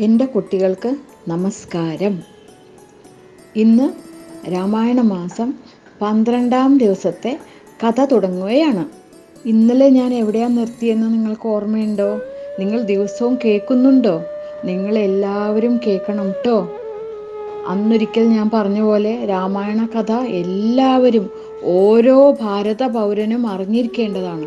എൻ്റെ കുട്ടികൾക്ക് നമസ്കാരം ഇന്ന് രാമായണ മാസം പന്ത്രണ്ടാം ദിവസത്തെ കഥ തുടങ്ങുകയാണ് ഇന്നലെ ഞാൻ എവിടെയാണ് നിർത്തിയെന്ന് നിങ്ങൾക്ക് ഓർമ്മയുണ്ടോ നിങ്ങൾ ദിവസവും കേൾക്കുന്നുണ്ടോ നിങ്ങൾ എല്ലാവരും കേൾക്കണം കേട്ടോ അന്നൊരിക്കൽ ഞാൻ പറഞ്ഞ പോലെ രാമായണ കഥ എല്ലാവരും ഓരോ ഭാരത പൗരനും അറിഞ്ഞിരിക്കേണ്ടതാണ്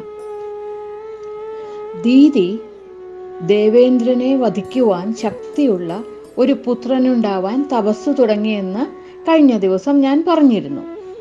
ദീതി ദേവേന്ദ്രനെ വധിക്കുവാൻ ശക്തിയുള്ള ഒരു പുത്രനുണ്ടാവാൻ തപസ് തുടങ്ങിയെന്ന് കഴിഞ്ഞ ദിവസം ഞാൻ പറഞ്ഞിരുന്നു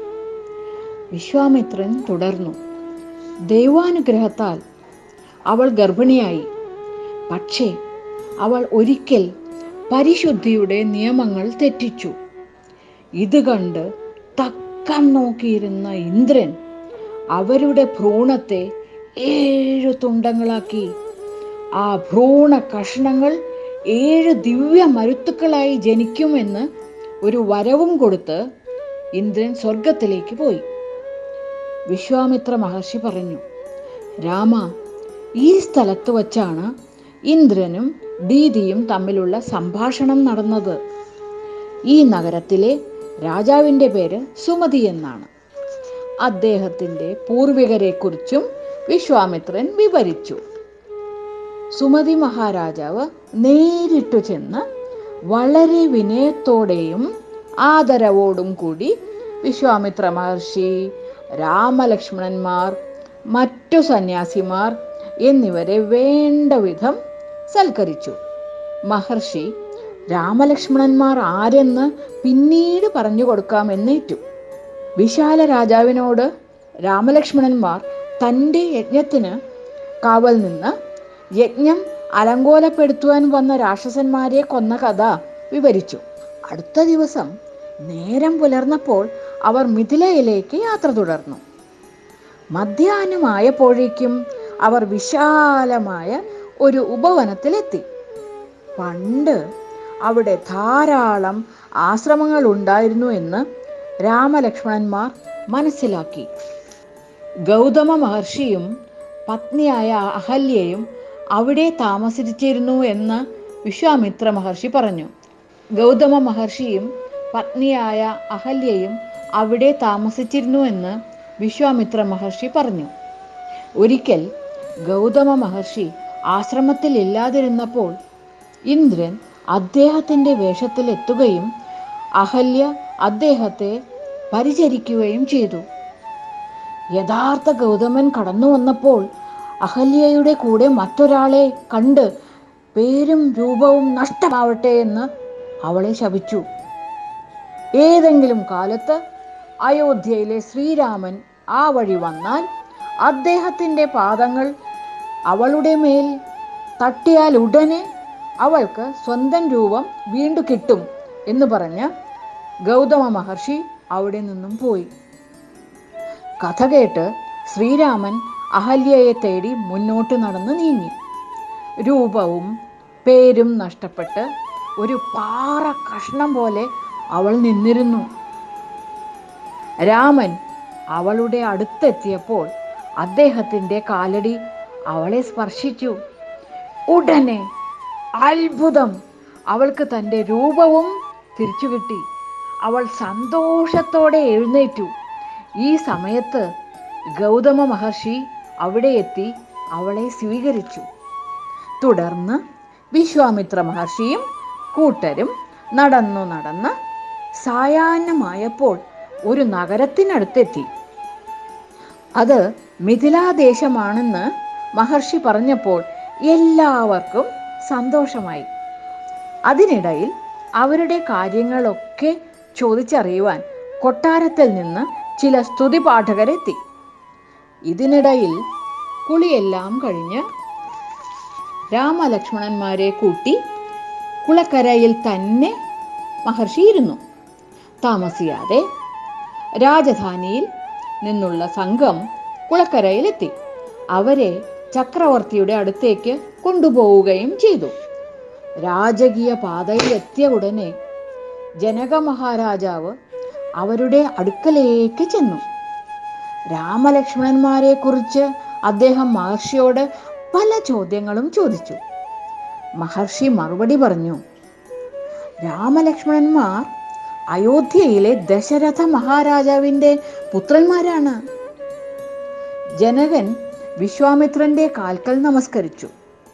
വിശ്വാമിത്രൻ തുടർന്നു ദൈവാനുഗ്രഹത്താൽ അവൾ ഗർഭിണിയായി പക്ഷേ അവൾ ഒരിക്കൽ പരിശുദ്ധിയുടെ നിയമങ്ങൾ തെറ്റിച്ചു ഇത് കണ്ട് തക്കം നോക്കിയിരുന്ന ഇന്ദ്രൻ അവരുടെ ഭ്രൂണത്തെ ഏഴു തുണ്ടങ്ങളാക്കി ആ ഭ്രൂണ കഷ്ണങ്ങൾ ഏഴ് ദിവ്യ മരുത്തുക്കളായി ജനിക്കുമെന്ന് ഒരു വരവും കൊടുത്ത് ഇന്ദ്രൻ സ്വർഗത്തിലേക്ക് പോയി വിശ്വാമിത്ര മഹർഷി പറഞ്ഞു രാമ ഈ സ്ഥലത്ത് വച്ചാണ് ഇന്ദ്രനും ദീദിയും തമ്മിലുള്ള സംഭാഷണം നടന്നത് ഈ നഗരത്തിലെ രാജാവിൻ്റെ പേര് സുമതി എന്നാണ് അദ്ദേഹത്തിൻ്റെ പൂർവികരെക്കുറിച്ചും വിശ്വാമിത്രൻ വിവരിച്ചു സുമതി മഹാരാജാവ് നേരിട്ടു ചെന്ന് വളരെ വിനയത്തോടെയും ആദരവോടും കൂടി വിശ്വാമിത്ര മഹർഷി രാമലക്ഷ്മണന്മാർ മറ്റു സന്യാസിമാർ എന്നിവരെ വേണ്ട വിധം സൽക്കരിച്ചു മഹർഷി രാമലക്ഷ്മണന്മാർ ആരെന്ന് പിന്നീട് പറഞ്ഞു കൊടുക്കാമെന്നേറ്റു വിശാല രാജാവിനോട് രാമലക്ഷ്മണന്മാർ തൻ്റെ യജ്ഞത്തിന് കാവൽ നിന്ന് യജ്ഞം അലങ്കോലപ്പെടുത്തുവാൻ വന്ന രാക്ഷസന്മാരെ കൊന്ന കഥ വിവരിച്ചു അടുത്ത ദിവസം നേരം പുലർന്നപ്പോൾ അവർ മിഥിലയിലേക്ക് യാത്ര തുടർന്നു മധ്യാഹ്നമായപ്പോഴേക്കും അവർ വിശാലമായ ഒരു ഉപവനത്തിലെത്തി പണ്ട് അവിടെ ധാരാളം ആശ്രമങ്ങൾ ഉണ്ടായിരുന്നു എന്ന് രാമലക്ഷ്മണന്മാർ മനസ്സിലാക്കി ഗൗതമ മഹർഷിയും പത്നിയായ അഹല്യയും അവിടെ താമസിച്ചിരുന്നു എന്ന് വിശ്വാമിത്ര മഹർഷി പറഞ്ഞു ഗൗതമ മഹർഷിയും പത്നിയായ അഹല്യയും അവിടെ താമസിച്ചിരുന്നു എന്ന് വിശ്വാമിത്ര മഹർഷി പറഞ്ഞു ഒരിക്കൽ ഗൗതമ മഹർഷി ആശ്രമത്തിൽ ഇല്ലാതിരുന്നപ്പോൾ ഇന്ദ്രൻ അദ്ദേഹത്തിൻ്റെ വേഷത്തിൽ എത്തുകയും അഹല്യ അദ്ദേഹത്തെ പരിചരിക്കുകയും ചെയ്തു യഥാർത്ഥ ഗൗതമൻ കടന്നു വന്നപ്പോൾ അഹല്യയുടെ കൂടെ മറ്റൊരാളെ കണ്ട് പേരും രൂപവും നഷ്ടമാവട്ടെ എന്ന് അവളെ ശപിച്ചു ഏതെങ്കിലും കാലത്ത് അയോധ്യയിലെ ശ്രീരാമൻ ആ വഴി വന്നാൽ അദ്ദേഹത്തിൻ്റെ പാദങ്ങൾ അവളുടെ മേൽ തട്ടിയാൽ ഉടനെ അവൾക്ക് സ്വന്തം രൂപം വീണ്ടു കിട്ടും എന്ന് പറഞ്ഞ് ഗൗതമ മഹർഷി അവിടെ നിന്നും പോയി കഥ കേട്ട് ശ്രീരാമൻ അഹല്യയെ തേടി മുന്നോട്ട് നടന്ന് നീങ്ങി രൂപവും പേരും നഷ്ടപ്പെട്ട് ഒരു പാറ കഷ്ണം പോലെ അവൾ നിന്നിരുന്നു രാമൻ അവളുടെ അടുത്തെത്തിയപ്പോൾ അദ്ദേഹത്തിൻ്റെ കാലടി അവളെ സ്പർശിച്ചു ഉടനെ അത്ഭുതം അവൾക്ക് തൻ്റെ രൂപവും തിരിച്ചു കിട്ടി അവൾ സന്തോഷത്തോടെ എഴുന്നേറ്റു ഈ സമയത്ത് ഗൗതമ മഹർഷി അവിടെ എത്തി അവളെ സ്വീകരിച്ചു തുടർന്ന് വിശ്വാമിത്ര മഹർഷിയും കൂട്ടരും നടന്നു നടന്ന് സായാഹ്നമായപ്പോൾ ഒരു നഗരത്തിനടുത്തെത്തി അത് മിഥിലാദേശമാണെന്ന് മഹർഷി പറഞ്ഞപ്പോൾ എല്ലാവർക്കും സന്തോഷമായി അതിനിടയിൽ അവരുടെ കാര്യങ്ങളൊക്കെ ചോദിച്ചറിയുവാൻ കൊട്ടാരത്തിൽ നിന്ന് ചില സ്തുതി പാഠകരെത്തി ഇതിനിടയിൽ കുളിയെല്ലാം കഴിഞ്ഞ് രാമലക്ഷ്മണന്മാരെ കൂട്ടി കുളക്കരയിൽ തന്നെ മഹർഷി ഇരുന്നു താമസിയാതെ രാജധാനിയിൽ നിന്നുള്ള സംഘം കുളക്കരയിലെത്തി അവരെ ചക്രവർത്തിയുടെ അടുത്തേക്ക് കൊണ്ടുപോവുകയും ചെയ്തു രാജകീയ പാതയിൽ എത്തിയ ഉടനെ ജനക മഹാരാജാവ് അവരുടെ അടുക്കലേക്ക് ചെന്നു രാമലക്ഷ്മണന്മാരെ കുറിച്ച് അദ്ദേഹം മഹർഷിയോട് പല ചോദ്യങ്ങളും ചോദിച്ചു മഹർഷി മറുപടി പറഞ്ഞു രാമലക്ഷ്മണന്മാർ അയോധ്യയിലെ ദശരഥ മഹാരാജാവിൻ്റെ പുത്രന്മാരാണ് ജനകൻ വിശ്വാമിത്രന്റെ കാൽക്കൽ നമസ്കരിച്ചു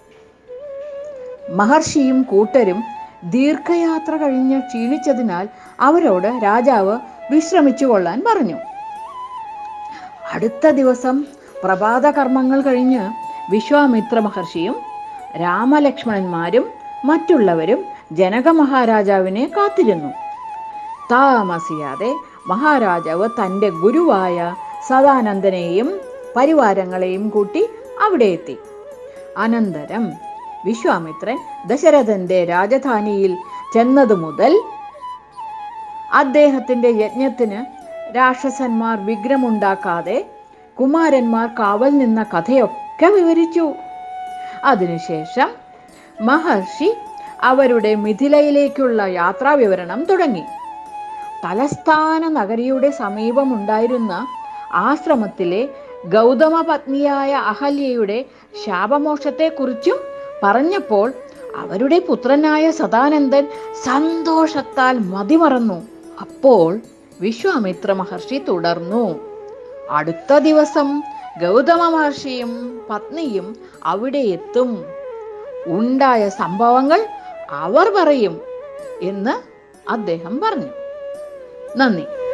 മഹർഷിയും കൂട്ടരും ദീർഘയാത്ര കഴിഞ്ഞ് ക്ഷീണിച്ചതിനാൽ അവരോട് രാജാവ് വിശ്രമിച്ചു കൊള്ളാൻ പറഞ്ഞു അടുത്ത ദിവസം പ്രഭാത കർമ്മങ്ങൾ കഴിഞ്ഞ് വിശ്വാമിത്ര മഹർഷിയും രാമലക്ഷ്മണന്മാരും മറ്റുള്ളവരും ജനക മഹാരാജാവിനെ കാത്തിരുന്നു താമസിയാതെ മഹാരാജാവ് തൻ്റെ ഗുരുവായ സദാനന്ദനെയും പരിവാരങ്ങളെയും കൂട്ടി അവിടെ എത്തി അനന്തരം വിശ്വാമിത്രൻ ദശരഥന്റെ രാജധാനിയിൽ ചെന്നതു മുതൽ അദ്ദേഹത്തിന്റെ യജ്ഞത്തിന് രാക്ഷസന്മാർ വിഗ്രഹമുണ്ടാക്കാതെ കുമാരന്മാർ കാവൽ നിന്ന കഥയൊക്കെ വിവരിച്ചു അതിനുശേഷം മഹർഷി അവരുടെ മിഥിലയിലേക്കുള്ള യാത്രാവിവരണം തുടങ്ങി തലസ്ഥാന നഗരിയുടെ സമീപമുണ്ടായിരുന്ന ആശ്രമത്തിലെ ഗൗതമ പത്നിയായ അഹല്യയുടെ ശാപമോക്ഷത്തെക്കുറിച്ചും പറഞ്ഞപ്പോൾ അവരുടെ പുത്രനായ സദാനന്ദൻ സന്തോഷത്താൽ മതിമറന്നു അപ്പോൾ വിശ്വാമിത്ര മഹർഷി തുടർന്നു അടുത്ത ദിവസം ഗൗതമ മഹർഷിയും പത്നിയും അവിടെ എത്തും ഉണ്ടായ സംഭവങ്ങൾ അവർ പറയും എന്ന് അദ്ദേഹം പറഞ്ഞു നന്ദി